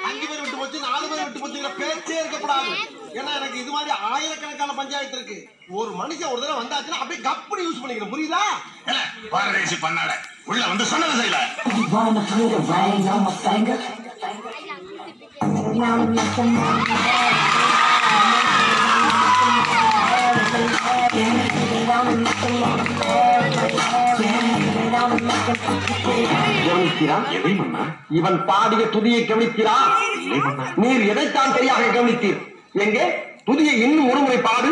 அஞ்சு பேர் விட்டு போச்சு நாலு பேர் விட்டு போச்சுங்கிற பேச்சே இருக்கக்கூடாது ஏன்னா எனக்கு இது மாதிரி ஆயிரக்கணக்கான பஞ்சாயத்து இருக்கு ஒரு மனுஷன் ஒரு தடவை வந்தாச்சுன்னா அப்படியே கப்புனு யூஸ் பண்ணிக்கணும் புரியுதா இல்ல, பாரதேசி பண்ணாட உள்ள வந்து சொன்னதை செய்யல You wanna put a ring on my finger? Now I'm looking கவனிக்கிறா இவன் பாடிய துதியை கவனிக்கிறா நீர் எதைத்தான் சரியாக கவனித்தீர் எங்கே துதியை இன்னும் ஒருமுறை பாடு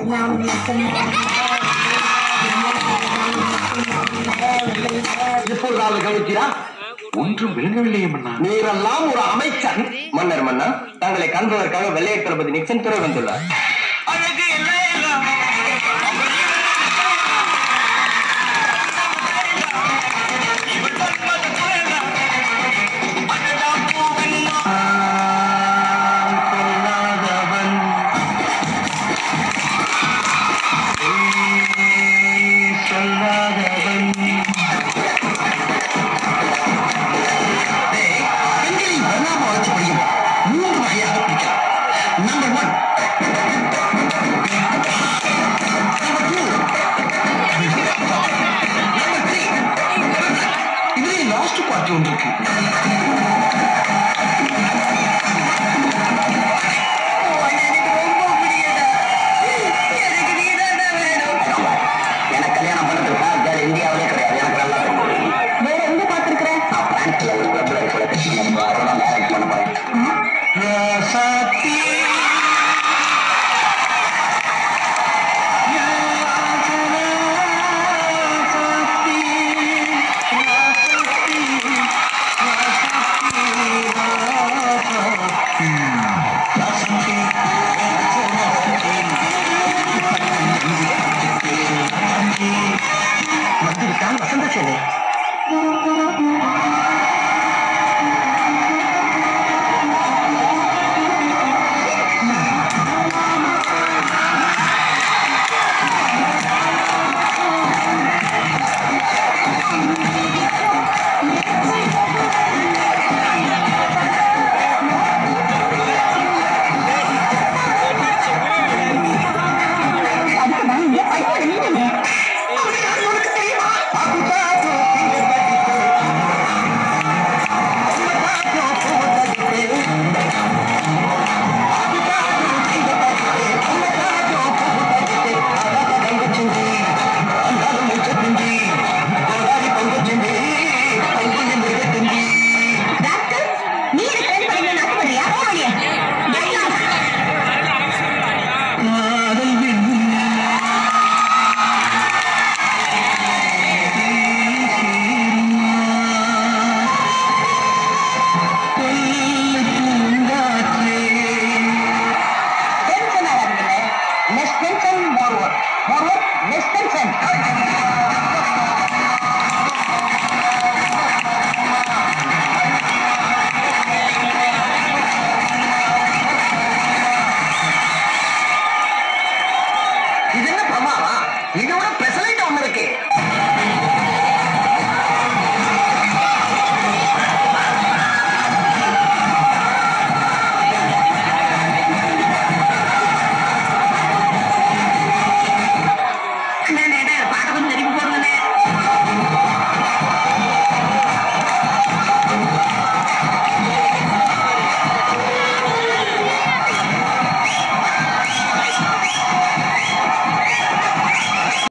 இப்பொழுதாவது கவனிக்கிறா ஒன்றும் விளங்கவில்லையே மன்னா நீரெல்லாம் ஒரு அமைச்சர் மன்னர் மன்னா தங்களை காண்பதற்காக வெள்ளையர் தளபதி நிக்சன் துறை வந்துள்ளார் அழகு எல்லாம்